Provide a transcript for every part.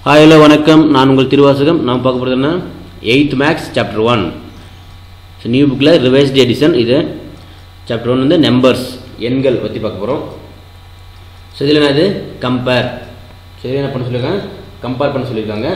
hi hello வணக்கம் நான் உங்கள் திருவாசகம் நான் பார்க்க போகிறது என்ன eighth maths chapter one so new புக்கில் ரிவைஸ்ட் எடிஷன் இது சாப்டர் ஒன் வந்து நம்பர்ஸ் எண்கள் பற்றி பார்க்க போகிறோம் ஸோ இதில் என்ன இது கம்பேர் ஸோ இதில் என்ன பண்ண சொல்லியிருக்காங்க கம்பேர் பண்ண சொல்லியிருக்காங்க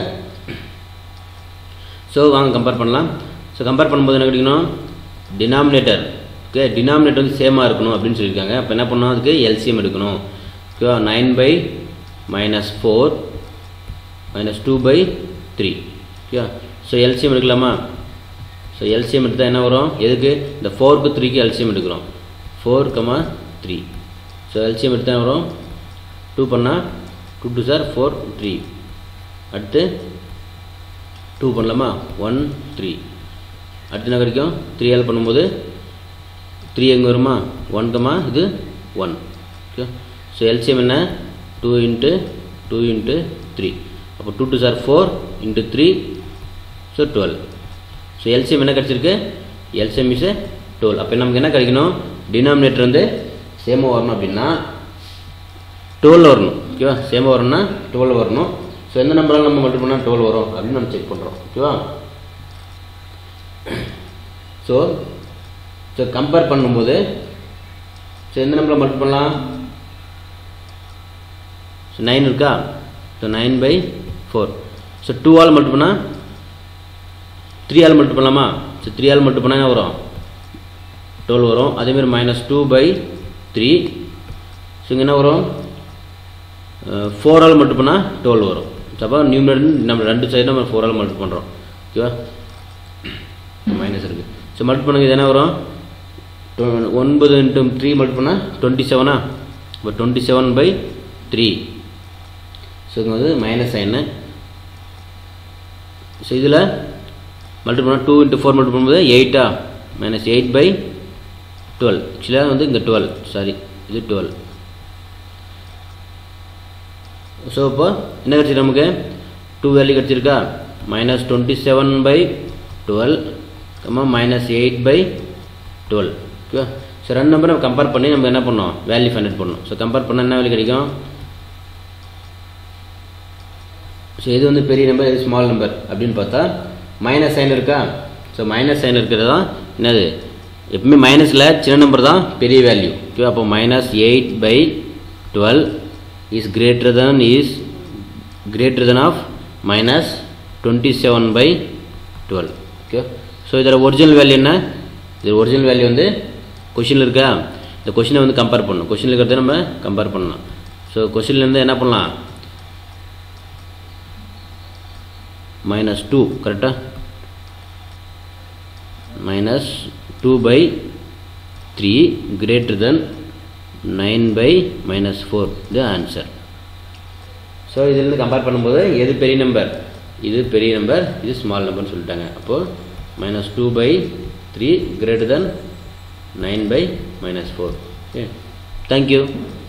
ஸோ வாங்க கம்பேர் பண்ணலாம் ஸோ கம்பேர் பண்ணும்போது என்ன கிடைக்கணும் டினாமினேட்டர் ஓகே டினாமினேட்டர் வந்து சேமாக இருக்கணும் அப்படின்னு சொல்லியிருக்காங்க அப்போ என்ன பண்ணணும் அதுக்கு எல்சிஎம் எடுக்கணும் ஓகேவா nine by minus four minus two by three okay so LCM எடுக்கலாமா ஸோ எல்சிஎம் எடுத்தால் என்ன வரும் எதுக்கு இந்த ஃபோருக்கு த்ரீக்கு எல்சிஎம் எடுக்கிறோம் four comma three so LCM எடுத்தால் என்ன வரும் டூ பண்ணால் two two sir four three அடுத்து டூ பண்ணலாமா ஒன் த்ரீ அடுத்து என்ன கிடைக்கும் த்ரீ ஆல் பண்ணும்போது த்ரீ எங்கே வருமா ஒன் கமா இது ஒன் ஓகே ஸோ எல்சிஎம் என்ன two into two into three அப்போ two two sir four into three so twelve so LCM என்ன கிடச்சிருக்கு எல்சிஎம் இஸ் டுவெல் அப்போ நமக்கு என்ன கிடைக்கணும் டினாமினேட்டர் வந்து சேமாக வரணும் அப்படின்னா டுவெல் வரணும் ஓகேவா சேமாக வரணும்னா டுவெல் வரணும் ஸோ எந்த நம்பரால் நம்ம மல்டிபிள் பண்ணால் டுவெல் வரும் அப்படின்னு நம்ம செக் பண்ணுறோம் ஓகேவா ஸோ ஸோ கம்பேர் பண்ணும்போது ஸோ எந்த நம்பரில் மல்டிபிள் பண்ணலாம் ஸோ நைன் இருக்கா so nine by four so two ஆல் மல்டிபிள் பண்ணால் த்ரீ ஆல் மல்டிபிள் பண்ணலாமா ஸோ த்ரீ ஆல் மல்டிபிள் பண்ணால் என்ன வரும் டுவெல் வரும் அதேமாதிரி minus two by three so இங்கே என்ன வரும் ஃபோர் ஆல் மல்டிபிள் பண்ணால் டுவெல் வரும் ஸோ அப்போ நியூமரேட்டர் நம்ம ரெண்டு சைடு நம்ம ஃபோர் ஆல் மல்டிபிள் பண்ணுறோம் ஓகேவா மைனஸ் இருக்குது ஸோ மல்டிபிள் பண்ணுங்க இது என்ன வரும் ஒன்பது இன்ட்டு த்ரீ மல்டிபிள் பண்ணால் டுவெண்ட்டி செவனா இப்போ twenty seven by three so இங்கே வந்து மைனஸ் சைனு ஸோ இதில் மல்டிபிள் பண்ணால் டூ இன்ட்டு ஃபோர் மல்டிபிள் பண்ணும்போது எயிட்டா மைனஸ் எயிட் பை டுவெல் ஆக்சுவலாக வந்து இங்கே டுவெல் சாரி இது டுவெல் ஸோ இப்போ என்ன கிடச்சிருக்கு நமக்கு டூ வேல்யூ கிடச்சிருக்கா minus twenty seven by twelve comma minus eight by twelve okay so ரெண்டு நம்பர் நம்ம கம்பேர் பண்ணி நம்ம என்ன பண்ணோம் வேல்யூ ஃபைண்ட் பண்ணணும் ஸோ கம்பேர் பண்ணால் என்ன வேல்யூ கிடைக்கும் ஸோ இது வந்து பெரிய நம்பர் இது ஸ்மால் நம்பர் அப்படின்னு பார்த்தா மைனஸ் சைன் இருக்கா ஸோ மைனஸ் சைன் இருக்கிறது தான் என்னது எப்பவுமே மைனஸில் சின்ன நம்பர் தான் பெரிய வேல்யூ ஓகே அப்போ minus eight by twelve is greater than is greater than of minus twenty seven by twelve okay so இதோட ஒரிஜினல் வேல்யூ என்ன இது ஒரிஜினல் வேல்யூ வந்து கொஷினில் இருக்கா இந்த கொஷினை வந்து கம்பேர் பண்ணணும் கொஷினில் இருக்கிறத நம்ம கம்பேர் பண்ணலாம் ஸோ கொஷின்லேருந்து என்ன பண்ணலாம் மைனஸ் டூ கரெக்டாக minus two by three greater than nine by minus four the answer so இதிலிருந்து கம்பேர் பண்ணும்போது எது பெரிய நம்பர் இது பெரிய நம்பர் இது ஸ்மால் நம்பர்னு சொல்லிட்டாங்க அப்போது minus two by three greater than nine by minus four okay thank you